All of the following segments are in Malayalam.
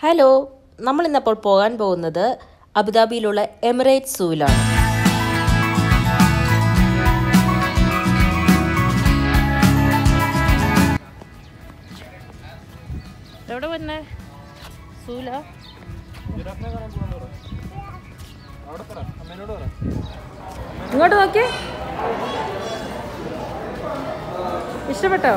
ഹലോ നമ്മൾ ഇന്നപ്പോൾ പോകാൻ പോകുന്നത് അബുദാബിയിലുള്ള എമിറേറ്റ് സൂവിലാണ് എവിടെ വന്നെ സൂല ഇങ്ങോട്ട് നോക്കി ഇഷ്ടപ്പെട്ടോ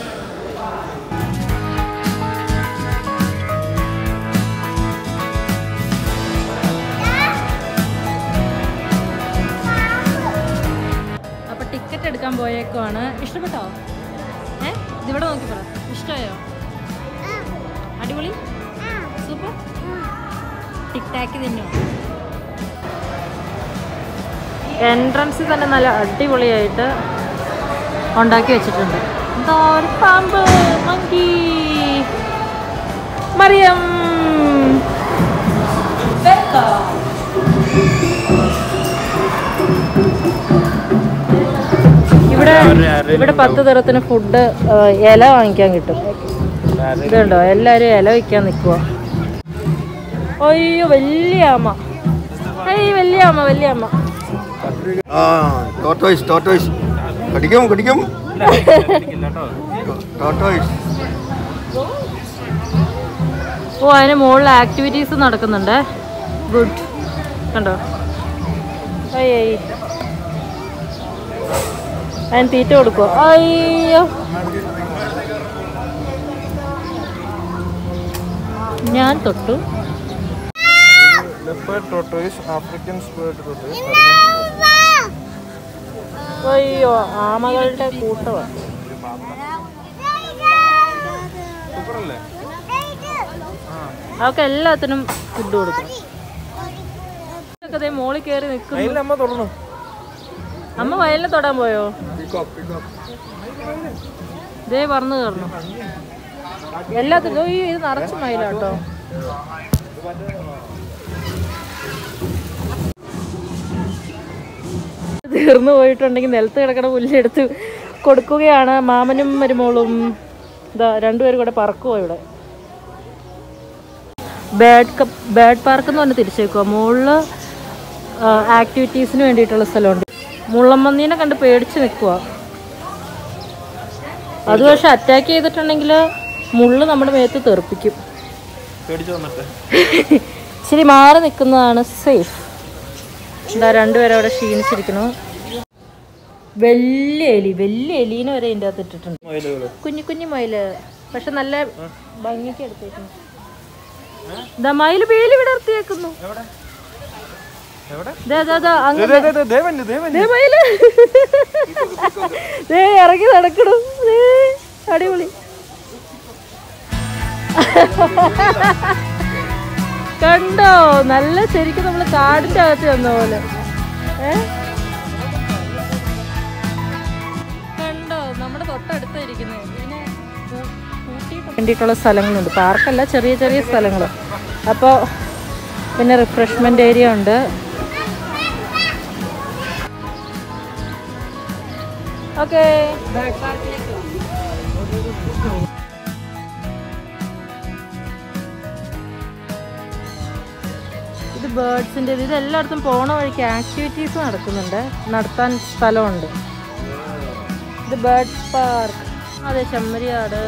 അപ്പൊ ടിക്കറ്റ് എടുക്കാൻ പോയേക്കുവാണ് ഇഷ്ടപ്പെട്ടോ ഏ ഇതിവിടെ നോക്കി പറ ഇഷ്ടമായോ അടിപൊളി സൂപ്പർ ടിക് ടാക്ക് തന്നെയോ എൻട്രൻസിൽ തന്നെ നല്ല അടിപൊളിയായിട്ട് ഉണ്ടാക്കി വെച്ചിട്ടുണ്ട് എന്താ ഒരു പാമ്പ് മങ്കി മറിയം ഇവിടെ ഇവിടെ പത്ത് തരത്തിന് ഫുഡ് ഇല വാങ്ങിക്കാൻ കിട്ടും ഇതുണ്ടോ എല്ലാരും ഇല വയ്ക്കാൻ നിൽക്കുക അയ്യോ വലിയ അമ്മ ഏയ് വലിയ അമ്മ വലിയ അമ്മ ആ ടോട്ടോയ്സ് ടോട്ടോയ്സ് കടിക്കും കടിക്കും ടോട്ടോയ്സ് ഓ അതിന് മുകളിൽ ആക്ടിവിറ്റീസ് നടക്കുന്നുണ്ട് ഗുഡ് കണ്ടോ അയ്യേ അതിന് തീറ്റ കൊടുക്കുവോ അയ്യോ ഞാൻ തൊട്ടു leopard tortoise, African spurred tortoise, അയ്യോ ആമകളുടെ കൂട്ടമാണ് സൂപ്പറല്ലേ അവർക്ക് എല്ലാത്തിനും ഫുഡ് കൊടുക്കും ഇതൊക്കെ ദേ മോളിൽ കയറി നിൽക്കുന്നു അതിൽ അമ്മ തുറന്നു അമ്മ വയലിൽ തൊടാൻ പോയോ ദേ പറന്ന് കയറണം എല്ലാത്തിനും അയ്യോ ഇത് നിറച്ച് മയിലാട്ടോ തീർന്നു പോയിട്ടുണ്ടെങ്കിൽ നിലത്ത് കിടക്കണ പുല്ലെടുത്ത് കൊടുക്കുകയാണ് മാമനും മരുമോളും ഇതാ രണ്ടുപേരും കൂടെ പറക്കുമോ ഇവിടെ ബേഡ് കപ്പ് ബേഡ് പാർക്ക് എന്ന് പറഞ്ഞ് തിരിച്ചേക്കുക മുകളിൽ ആക്ടിവിറ്റീസിന് വേണ്ടിയിട്ടുള്ള സ്ഥലമുണ്ട് മുള്ളമ്മന്നീനെ കണ്ട് പേടിച്ച് നിൽക്കുക അത് പക്ഷെ അറ്റാക്ക് ചെയ്തിട്ടുണ്ടെങ്കിൽ മുള്ള് നമ്മുടെ മേത്ത് തെറിപ്പിക്കും പേടിച്ചു വന്നിട്ട് ഇച്ചിരി മാറി നിൽക്കുന്നതാണ് സേഫ് എന്താ രണ്ടുപേരും അവിടെ ക്ഷീണിച്ചിരിക്കുന്നു വലിയ എലി വലിയ എലീനെ വരെ ഇതിൻ്റെ അകത്ത് ഇട്ടിട്ടുണ്ട് മയിലുകള് കുഞ്ഞു കുഞ്ഞു മയില് പക്ഷെ നല്ല ഭംഗിക്ക് എടുത്തേക്കുന്നു ഇതാ മയില് പേല് വിടർത്തിയേക്കുന്നു എവിടെ എവിടെ ദേ, ദേ, ദേ, അങ്ങ് ദേ, ദേ, ദേ, ദേവന് ദേവന് ദേ മയില് ദേ ഇറങ്ങി നടക്കണു ദേ, അടിപൊളി കണ്ടോ നല്ല ശരിക്കും നമ്മള് കാടിന്റെ അകത്ത് വന്ന പോലെ ഏ കണ്ടോ നമ്മുടെ തൊട്ടടുത്ത് ഇരിക്കുന്നത് ഇതിനെ കൂ- കൂട്ടിയിട്ട് വേണ്ടിയിട്ടുള്ള സ്ഥലങ്ങളുണ്ട് പാർക്കല്ല ചെറിയ ചെറിയ സ്ഥലങ്ങൾ അപ്പോൾ പിന്നെ റിഫ്രഷ്മെന്റ് ഏരിയ ഉണ്ട് ഓക്കെ ഇത് ബേർഡ്സിൻ്റെ ഇത് എല്ലായിടത്തും പോണ വഴിക്ക് ആക്ടിവിറ്റീസ് നടക്കുന്നുണ്ട് നടത്താൻ സ്ഥലമുണ്ട് ഇത് ബേർഡ് പാർക്ക് അതെ ചെമ്മരിയാട്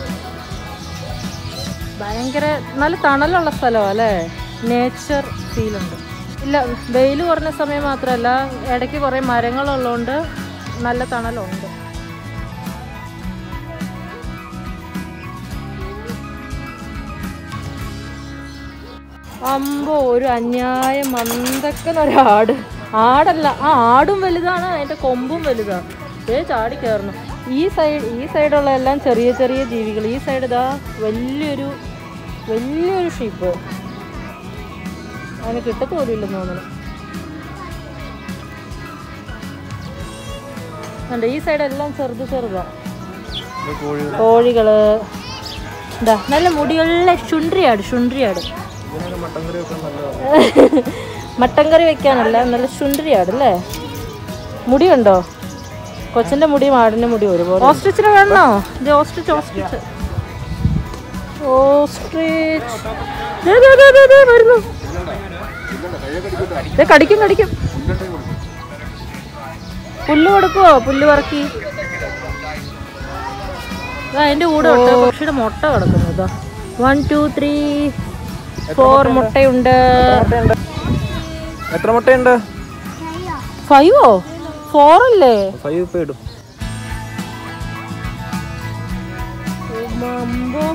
ഭയങ്കര നല്ല തണലുള്ള സ്ഥലമാണ് അല്ലേ നേച്ചർ ഫീലുണ്ട് ഇല്ല വെയിൽ കുറഞ്ഞ സമയം മാത്രമല്ല ഇടയ്ക്ക് കുറേ മരങ്ങളുള്ളതുകൊണ്ട് നല്ല തണലുണ്ട് അമ്പോ ഒരു അന്യായം മന്ദക്കൻ ഒരാട് ആടല്ല ആ ആടും വലുതാണ് അതിന്റെ കൊമ്പും വലുതാണ് ഏ ചാടി കയറണം ഈ സൈഡ് ഈ സൈഡുള്ള എല്ലാം ചെറിയ ചെറിയ ജീവികൾ ഈ സൈഡ് ഇതാ വലിയൊരു വലിയൊരു ഷീപ്പ് അതിന് കിട്ടത്തോലില്ലെന്ന് തോന്നുന്നു കണ്ടോ ഈ സൈഡ് എല്ലാം ചെറുത് ചെറുതാ കോഴി കോഴികള് ഇതാ നല്ല മുടിയുള്ള ശുണ്ട്രിയാട് ശുണ്ട്രിയാട് ഇതിനൊക്കെ മട്ടൻ കറി വെക്കാൻ നല്ലതാണ് മട്ടൻ കറി വെക്കാനല്ല നല്ല ശുണ്ട്രിയാട് അല്ലേ മുടിയുണ്ടോ കൊച്ചിന്റെ മുടിയും ആടിന്റെ മുടിയും ഒരുപോലെ ഓസ്ട്രിച്ചിനെ വേണോ ഇത് ഓസ്ട്രിച്ച് ഓസ്ട്രിച്ച് ഓസ്ട്രിച്ച് ദേ, ദേ, ദേ, ദേ, ദേ, വരുന്നു ദേ, കടിക്കും കടിക്കും പുല്ല് കൊടുക്കുവോ പുല്ല് പറക്കി ദാ അതിന്റെ കൂടെ ഒട്ട പക്ഷിയുടെ മുട്ട കിടക്കുന്നു ഇതാ വൺ ടു ത്രീ ഫോർ മുട്ടയുണ്ട് എത്ര മുട്ടയുണ്ട് ഫൈവോ ഫോർ അല്ലേ ഫൈവ് ഇപ്പം ഇടും മമ്പോ.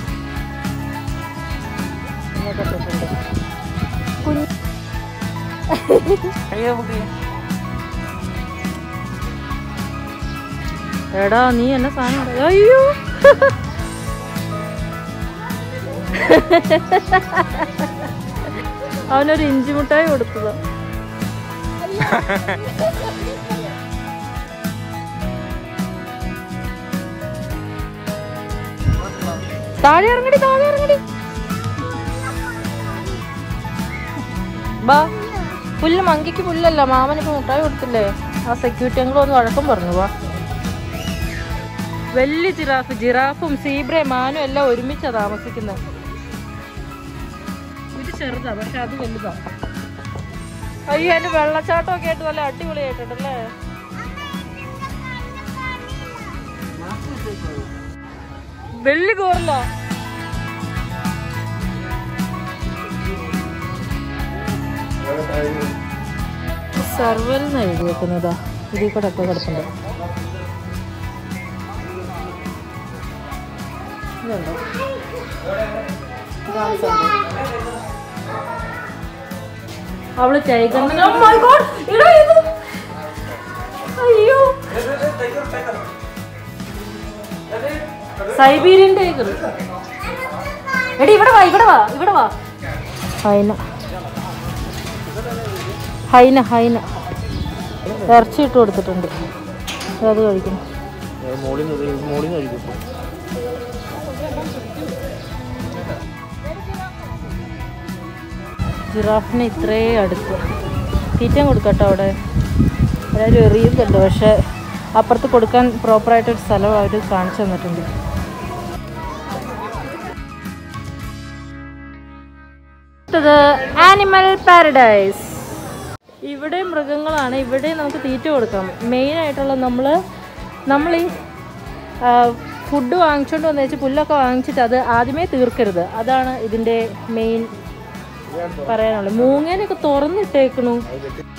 ഇങ്ങോട്ട് ഇട്ടിട്ടുണ്ട്. കുഞ്ഞ് എടാ നീ എന്നെ സാധനം പറ- അയ്യോ അവനൊരു ഇഞ്ചി മുട്ടായി കൊടുത്തതാ താഴെ ഇറങ്ങടി താഴെ ഇറങ്ങടി ബാ പുല്ല് മങ്കിക്ക് പുല്ലല്ല മാമനിപ്പോ മുട്ടായി കൊടുത്തില്ലേ ആ സെക്യൂരിറ്റി അങ്കിൾ ഒന്ന് വഴക്കം പറഞ്ഞു വാ വലിയ ജിറാഫ് ജിറാഫും സീബ്രയും മാനും എല്ലാം ഒരുമിച്ചാ താമസിക്കുന്നത് ഇത് ചെറുതാ പക്ഷെ അത് വലുതാ അയ്യോ അതിന്റെ വെള്ളച്ചാട്ടം ഒക്കെ ആയിട്ട് നല്ല അടിപൊളിയായിട്ടുണ്ടല്ലേ വെള്ളി കോറില്ല സർവൽ എന്ന് എഴുതി വെക്കുന്നതാ ഇതിൽ കൂടെ ഒക്കെ കിടപ്പുണ്ട് ഇതുണ്ടോ ഇതാണ് സംഭവം അവള് ചൈകണ്ണൻ Oh my God! എടാ ഇത് അയ്യോ സൈബീരിയൻ ടൈഗർ എടി ഇവിടെ വാ ഇവിടെ വാ ഇവിടെ വാ ഹൈന ഹൈന ഹൈന ഇറച്ചി ഇട്ട് കൊടുത്തിട്ടുണ്ട് അത് കഴിക്കണം മോളിൽ നിന്ന് മോളിൽ നിന്ന് കഴിക്കും ജിറാഫിന് ഇത്രേ അടുത്ത് തീറ്റയും കൊടുക്കട്ടോ അവിടെ എല്ലാവരും എറിയുന്നുണ്ട് പക്ഷെ അപ്പുറത്ത് കൊടുക്കാൻ പ്രോപ്പറായിട്ടൊരു സ്ഥലം അവർ കാണിച്ചു തന്നിട്ടുണ്ട് ആനിമൽ പാരഡൈസ് ഇവിടെ മൃഗങ്ങളാണ് ഇവിടെ നമുക്ക് തീറ്റ കൊടുക്കാം മെയിൻ ആയിട്ടുള്ള നമ്മൾ നമ്മൾ ഈ ഫുഡ് വാങ്ങിച്ചുകൊണ്ട് വന്നു വെച്ചാൽ പുല്ലൊക്കെ വാങ്ങിച്ചിട്ട് അത് ആദ്യമേ തീർക്കരുത് അതാണ് ഇതിൻ്റെ മെയിൻ പറയാനുള്ളത് മൂങ്ങേനൊക്കെ തുറന്നിട്ടേക്കണു